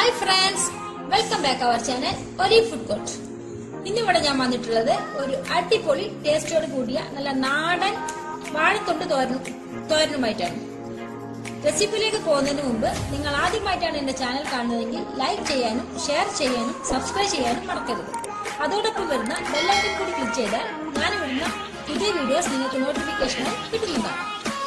hi friends welcome back our channel Oli food court ഇന്നിവിടെ ഞാൻ വന്നിട്ടുള്ളത് ഒരു അടിപൊളി ടേസ്റ്റോട് കൂടിയ നല്ല നാടൻ വാഴത്തൊണ്ട് തോരനും തോരനുമായിട്ടാണ് റെസിപ്പിയിലേക്ക് പോകുന്നതിന് മുമ്പ് നിങ്ങൾ ആദ്യമായിട്ടാണ് എന്റെ ചാനൽ കാണുന്നതെങ്കിൽ ലൈക്ക് ചെയ്യാനും ഷെയർ ചെയ്യാനും സബ്സ്ക്രൈബ് ചെയ്യാനും മറക്കരുത് അതോടൊപ്പം വരുന്ന ബെല്ലൈക്കൻ കൂടി ക്ലിക്ക് ചെയ്താൽ ഞാൻ വരുന്ന പുതിയ വീഡിയോസ് നിങ്ങൾക്ക് നോട്ടിഫിക്കേഷനായി കിട്ടുന്നതാണ്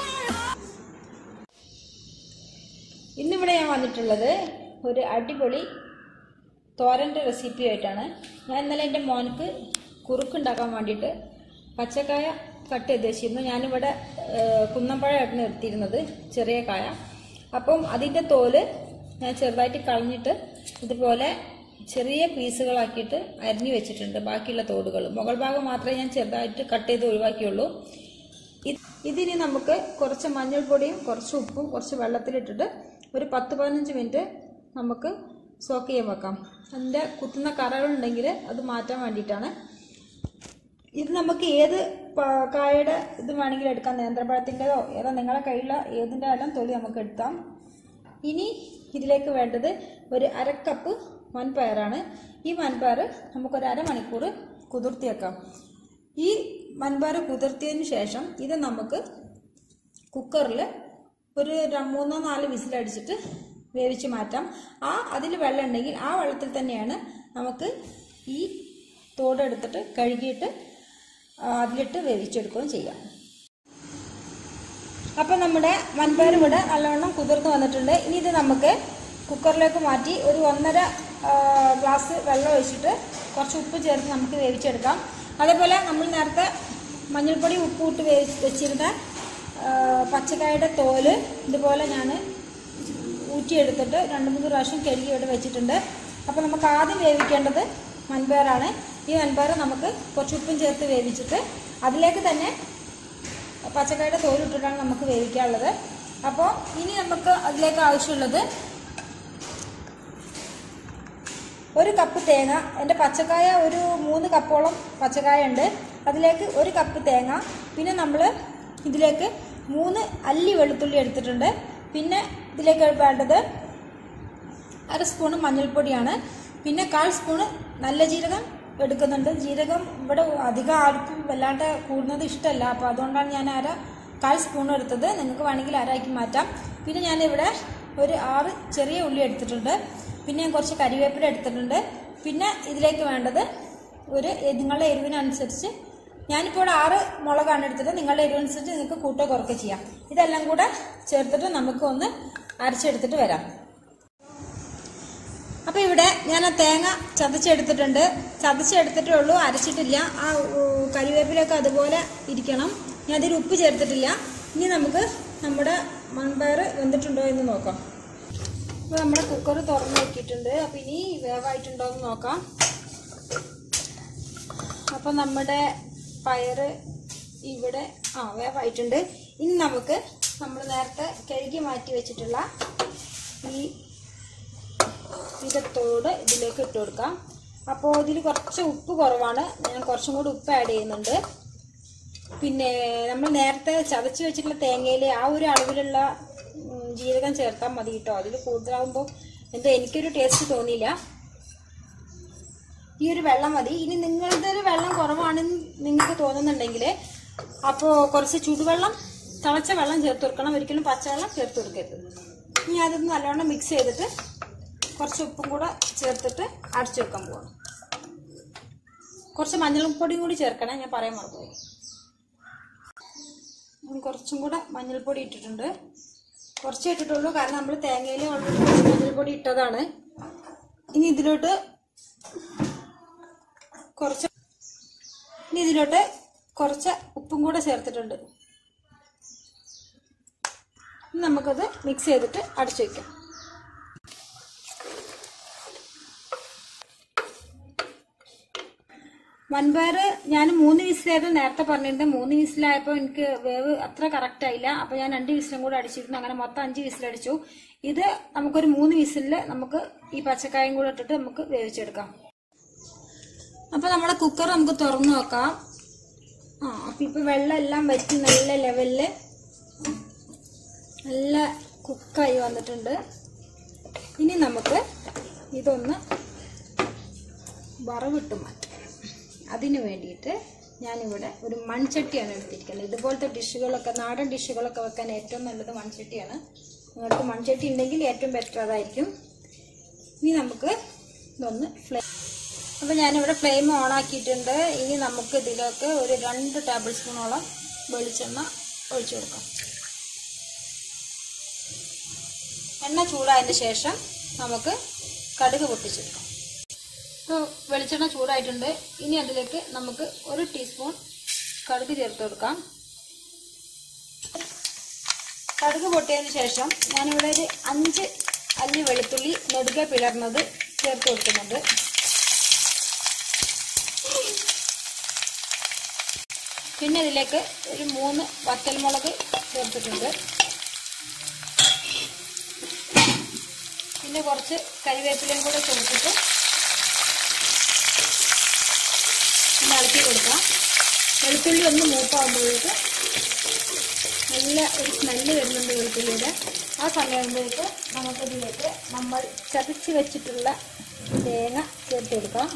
ഇന്നിവിടെ ഞാൻ വന്നിട്ടുള്ളത് ഒരു അടിപൊളി തോരൻ്റെ റെസിപ്പി ആയിട്ടാണ് ഞാൻ ഇന്നലെ എൻ്റെ മോനക്ക് കുറുക്കുണ്ടാക്കാൻ വേണ്ടിയിട്ട് പച്ചക്കായ കട്ട് ചെയ്ത് വെച്ചിരുന്നു ഞാനിവിടെ ഏഹ്, കുന്നമ്പഴമായിരുന്നു എടുത്തിരുന്നത് ചെറിയ കായ അപ്പം അതിൻ്റെ തോല് ഞാൻ ചെറുതായിട്ട് കളഞ്ഞിട്ട് ഇതുപോലെ ചെറിയ പീസുകളാക്കിയിട്ട് അരിഞ്ഞു വെച്ചിട്ടുണ്ട് ബാക്കിയുള്ള തോടുകൾ മുകൾ ഭാഗം മാത്രമേ ഞാൻ ചെറുതായിട്ട് കട്ട് ചെയ്ത് ഒഴിവാക്കിയുള്ളൂ ഇത് ഇതിനി നമുക്ക് കുറച്ച് മഞ്ഞൾപ്പൊടിയും കുറച്ച് ഉപ്പും കുറച്ച് വെള്ളത്തിലിട്ടിട്ട് ഒരു പത്ത് പതിനഞ്ച് മിനിറ്റ് നമുക്ക് സോക്ക് ചെയ്യാൻ വെക്കാം അതിൻ്റെ കുത്തുന്ന കറകളുണ്ടെങ്കിൽ അത് മാറ്റാൻ വേണ്ടിയിട്ടാണ് ഇത് നമുക്ക് ഏത് പ- കായയുടെ ഇത് വേണമെങ്കിലും എടുക്കാം നേന്ത്രപ്പഴത്തിൻ്റെതോ ഏതോ നിങ്ങളെ കയ്യിലുള്ള ഏതിൻ്റെ ആയാലും തൊലി നമുക്ക് എടുക്കാം ഇനി ഇതിലേക്ക് വേണ്ടത് ഒരു അരക്കപ്പ് വൻപയറാണ് ഈ വൻപയർ നമുക്കൊരു അരമണിക്കൂർ കുതിർത്തി വെക്കാം ഈ വൻപയർ കുതിർത്തിയതിന് ശേഷം ഇത് നമുക്ക് കുക്കറിൽ ഒരു ര- മൂന്നോ നാല് വിസിലടിച്ചിട്ട് വേവിച്ച് മാറ്റാം ആ അതിൽ വെള്ളം ഉണ്ടെങ്കിൽ ആ വെള്ളത്തിൽ തന്നെയാണ് നമുക്ക് ഈ തോടെടുത്തിട്ട് കഴുകിയിട്ട് ആ, അതിലിട്ട് വേവിച്ചെടുക്കുകയും ചെയ്യാം അപ്പം നമ്മുടെ വൻപയർ ഇവിടെ നല്ലവണ്ണം കുതിർന്ന് വന്നിട്ടുണ്ട് ഇനി ഇത് നമുക്ക് കുക്കറിലേക്ക് മാറ്റി ഒരു ഒന്നര ആ, ഗ്ലാസ് വെള്ളം ഒഴിച്ചിട്ട് കുറച്ച് ഉപ്പ് ചേർത്ത് നമുക്ക് വേവിച്ചെടുക്കാം അതേപോലെ നമ്മൾ നേരത്തെ മഞ്ഞൾപ്പൊടി ഉപ്പ് ഇട്ട് വേവി വെച്ചിരുന്ന ആ, പച്ചക്കായയുടെ തോല് ഇതുപോലെ ഞാൻ ഊറ്റിയെടുത്തിട്ട് രണ്ട് മൂന്ന് പ്രാവശ്യം കഴുകി ഇവിടെ വെച്ചിട്ടുണ്ട് അപ്പോൾ നമുക്ക് ആദ്യം വേവിക്കേണ്ടത് വൻപയറാണ് ഈ വൻപയർ നമുക്ക് കുറച്ച് ഉപ്പും ചേർത്ത് വേവിച്ചിട്ട് അതിലേക്ക് തന്നെ പച്ചക്കായുടെ തോലിട്ടിട്ടാണ് നമുക്ക് വേവിക്കാനുള്ളത് അപ്പോൾ ഇനി നമുക്ക് അതിലേക്ക് ആവശ്യമുള്ളത് ഒരു കപ്പ് തേങ്ങ എൻ്റെ പച്ചക്കായ ഒരു മൂന്ന് കപ്പോളം പച്ചക്കായ ഉണ്ട് അതിലേക്ക് ഒരു കപ്പ് തേങ്ങ പിന്നെ നമ്മൾ ഇതിലേക്ക് മൂന്ന് അല്ലി വെളുത്തുള്ളി എടുത്തിട്ടുണ്ട് പിന്നെ ഇതിലേക്ക് വേണ്ടത് അര സ്പൂണ് മഞ്ഞൾപ്പൊടിയാണ് പിന്നെ കാൽ സ്പൂണ് നല്ല ജീരകം എടുക്കുന്നുണ്ട് ജീരകം ഇവിടെ അധികം ആർക്കും വല്ലാണ്ട് കൂടുന്നത് ഇഷ്ടമല്ല അപ്പോൾ അതുകൊണ്ടാണ് ഞാൻ അര കാൽ സ്പൂൺ എടുത്തത് നിങ്ങൾക്ക് വേണമെങ്കിൽ അരാക്കി മാറ്റാം പിന്നെ ഞാനിവിടെ ഒരു ആറ് ചെറിയ ഉള്ളി എടുത്തിട്ടുണ്ട് പിന്നെ ഞാൻ കുറച്ച് കരിവേപ്പില എടുത്തിട്ടുണ്ട് പിന്നെ ഇതിലേക്ക് വേണ്ടത് ഒരു എ- നിങ്ങളുടെ എരിവിനനുസരിച്ച് ഞാനിപ്പോൾ ഇവിടെ ആറ് മുളകാണ് എടുത്തിട്ട് നിങ്ങളുടെ എരിവനുസരിച്ച് നിങ്ങൾക്ക് കൂട്ടോ കുറയ്ക്കുക ചെയ്യാം ഇതെല്ലാം കൂടെ ചേർത്തിട്ട് നമുക്ക് ഒന്ന് അരച്ചെടുത്തിട്ട് വരാം അപ്പോൾ ഇവിടെ ഞാൻ ആ തേങ്ങ ചതച്ചെടുത്തിട്ടുണ്ട് ചതച്ചെടുത്തിട്ടേ ഉള്ളൂ അരച്ചിട്ടില്ല ആ ഉ, കരിവേപ്പിലൊക്കെ അതുപോലെ ഇരിക്കണം ഞാൻ അതിൽ ഉപ്പ് ചേർത്തിട്ടില്ല ഇനി നമുക്ക് നമ്മുടെ മൺപയർ വെന്തിട്ടുണ്ടോ എന്ന് നോക്കാം അപ്പോൾ നമ്മുടെ കുക്കർ തുറന്ന് നോക്കിയിട്ടുണ്ട് അപ്പോൾ ഇനി വേവായിട്ടുണ്ടോ എന്ന് നോക്കാം അപ്പോൾ നമ്മുടെ പയറ് ഇവിടെ ആ വേവായിട്ടുണ്ട് ഇനി നമുക്ക് നമ്മൾ നേരത്തെ കഴുകി മാറ്റി വെച്ചിട്ടുള്ള ഈ ഇതത്തോട് ഇതിലേക്ക് ഇട്ട് കൊടുക്കാം അപ്പോൾ ഇതിൽ കുറച്ച് ഉപ്പ് കുറവാണ് ഞാൻ കുറച്ചും കൂടി ഉപ്പ് ആഡ് ചെയ്യുന്നുണ്ട് പിന്നെ നമ്മൾ നേരത്തെ ചതച്ച് വെച്ചിട്ടുള്ള തേങ്ങയിൽ ആ ഒരു അളവിലുള്ള ഉം, ജീരകം ചേർത്താൽ മതി കേട്ടോ അതിൽ കൂടുതലാകുമ്പോൾ എന്തോ എനിക്കൊരു ടേസ്റ്റ് തോന്നിയില്ല ഈ ഒരു വെള്ളം മതി ഇനി നിങ്ങളുടെ ഒരു വെള്ളം കുറവാണെന്ന് നിങ്ങൾക്ക് തോന്നുന്നുണ്ടെങ്കിൽ അപ്പോൾ കുറച്ച് ചൂടുവെള്ളം തിളച്ച വെള്ളം ചേർത്ത് കൊടുക്കണം ഒരിക്കലും പച്ചവെള്ളം ചേർത്ത് കൊടുക്കരുത് ഇനി അതൊന്ന് നല്ലോണം മിക്സ് ചെയ്തിട്ട് കുറച്ച് ഉപ്പും കൂടെ ചേർത്തിട്ട് അടച്ചു വെക്കാൻ പോകണം കുറച്ച് മഞ്ഞൾപ്പൊടിയും കൂടി ചേർക്കണം ഞാൻ പറയാൻ മറന്നുപോയി ഇനി കുറച്ചും കൂടെ മഞ്ഞൾപ്പൊടി ഇട്ടിട്ടുണ്ട് കുറച്ച് ഇട്ടിട്ടുള്ളൂ കാരണം നമ്മൾ തേങ്ങയിൽ ഓൾറെഡി കുറച്ച് മഞ്ഞൾപ്പൊടി ഇട്ടതാണ് ഇനി ഇതിലോട്ട് കുറച്ച് ഇനി ഇതിലോട്ട് കുറച്ച് ഉപ്പും കൂടെ ചേർത്തിട്ടുണ്ട് ഇനി നമുക്കത് മിക്സ് ചെയ്തിട്ട് അടച്ചു വയ്ക്കാം വൻപയർ ഞാൻ മൂന്ന് വിസിലായിരുന്നു നേരത്തെ പറഞ്ഞിരുന്നത് മൂന്ന് വിസിലായപ്പോൾ എനിക്ക് വേവ് അത്ര കറക്റ്റ് ആയില്ല അപ്പോൾ ഞാൻ രണ്ട് വിസിലും കൂടെ അടിച്ചിരുന്നു അങ്ങനെ മൊത്തം അഞ്ച് വിസിലടിച്ചു ഇത് നമുക്കൊരു മൂന്ന് വിസിലിൽ നമുക്ക് ഈ പച്ചക്കായും കൂടെ ഇട്ടിട്ട് നമുക്ക് വേവിച്ചെടുക്കാം അപ്പോൾ നമ്മുടെ കുക്കർ നമുക്ക് തുറന്നു നോക്കാം ആ അപ്പം ഇപ്പം വെള്ളം എല്ലാം വറ്റി നല്ല ലെവലിൽ നല്ല കുക്കായി വന്നിട്ടുണ്ട് ഇനി നമുക്ക് ഇതൊന്ന് വറവിട്ട് മാറ്റാം അതിന് വേണ്ടിയിട്ട് ഞാനിവിടെ ഒരു മൺചട്ടിയാണ് എടുത്തിരിക്കുന്നത് ഇതുപോലത്തെ ഡിഷുകളൊക്കെ നാടൻ ഡിഷുകളൊക്കെ വെക്കാൻ ഏറ്റവും നല്ലത് മൺചട്ടിയാണ് നിങ്ങൾക്ക് മൺചട്ടി ഉണ്ടെങ്കിൽ ഏറ്റവും ബെറ്റർ അതായിരിക്കും ഇനി നമുക്ക് ഇതൊന്ന് ഫ്ലെയിം അപ്പോൾ ഞാനിവിടെ ഫ്ലെയിം ഓൺ ആക്കിയിട്ടുണ്ട് ഇനി നമുക്ക് ഇതിലേക്ക് ഒരു രണ്ട് ടേബിൾ സ്പൂണോളം വെളിച്ചെണ്ണ ഒഴിച്ചു കൊടുക്കാം എണ്ണ ചൂടായതിന് ശേഷം നമുക്ക് കടുക് പൊട്ടിച്ചെടുക്കാം ഇപ്പോൾ വെളിച്ചെണ്ണ ചൂടായിട്ടുണ്ട് ഇനി അതിലേക്ക് നമുക്ക് ഒരു ടീസ്പൂൺ കടുക് ചേർത്ത് കൊടുക്കാം കടുക് പൊട്ടിയതിന് ശേഷം ഞാനിവിടെ ഒരു അഞ്ച് അല്ലി വെളുത്തുള്ളി നെടുകെ പിളർന്നത് ചേർത്ത് കൊടുക്കുന്നുണ്ട് പിന്നെ ഇതിലേക്ക് ഒരു മൂന്ന് വറ്റൽമുളക് ചേർത്തിട്ടുണ്ട് പിന്നെ കുറച്ച് കരിവേപ്പിലയും കൂടെ ചേർത്തിട്ട് ഒന്ന് ഇളക്കി കൊടുക്കാം വെളുത്തുള്ളി ഒന്ന് മൂപ്പാകുമ്പോഴേക്ക് നല്ല ഒരു സ്മെല്ല് വരുന്നുണ്ട് വെളുത്തുള്ളിയുടെ ആ സമയമാകുമ്പോഴേക്ക് നമുക്കിതിലേക്ക് നമ്മൾ ചതച്ച് വെച്ചിട്ടുള്ള തേങ്ങ ചേർത്ത് കൊടുക്കാം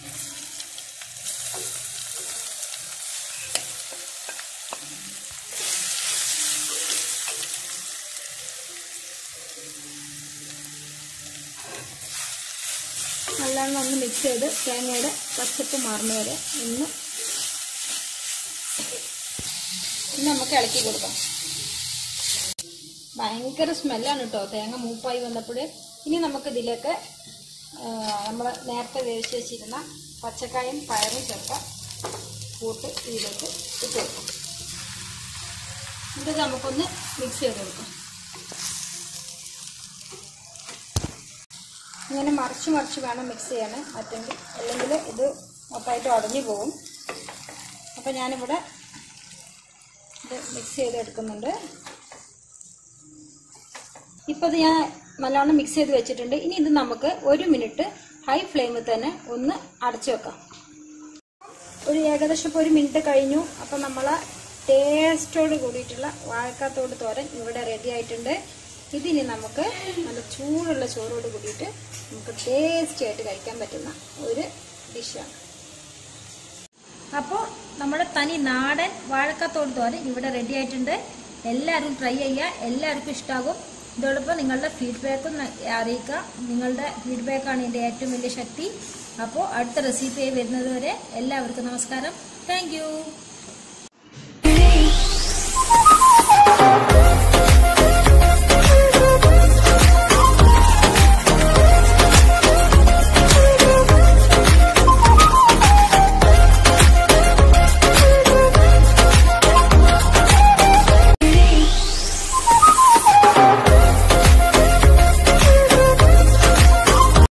നല്ലോണം ഒന്ന് മിക്സ് ചെയ്ത് തേങ്ങയുടെ പച്ചപ്പ് മാറുന്ന വരെ ഒന്ന് ഇനി നമുക്ക് ഇളക്കി കൊടുക്കാം ഭയങ്കര സ്മെല്ലാണ് കേട്ടോ തേങ്ങ മൂപ്പായി വന്നപ്പോൾ ഇനി നമുക്കിതിലേക്ക് നമ്മൾ നേരത്തെ വേവിച്ച് വെച്ചിരുന്ന പച്ചക്കായും പയറും ചേർക്കാം കൂട്ട് ഇതിലേക്ക് ഇട്ട് കൊടുക്കാം ഇത് നമുക്കൊന്ന് മിക്സ് ചെയ്ത് കൊടുക്കാം ഇങ്ങനെ മറിച്ച് മറിച്ച് വേണം മിക്സ് ചെയ്യാൻ മറ്റെങ്കിൽ അല്ലെങ്കിൽ ഇത് മൊത്തമായിട്ട് ഉടഞ്ഞു പോകും അപ്പോൾ ഞാനിവിടെ ഇത് മിക്സ് ചെയ്തെടുക്കുന്നുണ്ട് ഇപ്പോൾ ഇത് ഞാൻ നല്ലോണം മിക്സ് ചെയ്ത് വെച്ചിട്ടുണ്ട് ഇനി ഇത് നമുക്ക് ഒരു മിനിറ്റ് ഹൈ ഫ്ലെയിമിൽ തന്നെ ഒന്ന് അടച്ചു വെക്കാം ഒരു ഏകദേശം ഇപ്പോൾ ഒരു മിനിറ്റ് കഴിഞ്ഞു അപ്പോൾ നമ്മൾ ടേസ്റ്റോട് കൂടിയിട്ടുള്ള വാഴക്കാത്തോട് തോരൻ ഇവിടെ റെഡി ആയിട്ടുണ്ട് ഇതിനി നമുക്ക് നല്ല ചൂടുള്ള ചോറോട് കൂടിയിട്ട് നമുക്ക് ടേസ്റ്റി ആയിട്ട് കഴിക്കാൻ പറ്റുന്ന ഒരു ഡിഷാണ് അപ്പോൾ നമ്മുടെ തനി നാടൻ വാഴക്കാത്തോട് തോരൻ ഇവിടെ റെഡി ആയിട്ടുണ്ട് എല്ലാവരും ട്രൈ ചെയ്യുക എല്ലാവർക്കും ഇഷ്ടമാകും ഇതോടൊപ്പം നിങ്ങളുടെ ഫീഡ്ബാക്കും അറിയിക്കുക നിങ്ങളുടെ ഫീഡ്ബാക്കാണ് എൻ്റെ ഏറ്റവും വലിയ ശക്തി അപ്പോൾ അടുത്ത റെസിപ്പി വരുന്നത് വരെ എല്ലാവർക്കും നമസ്കാരം താങ്ക്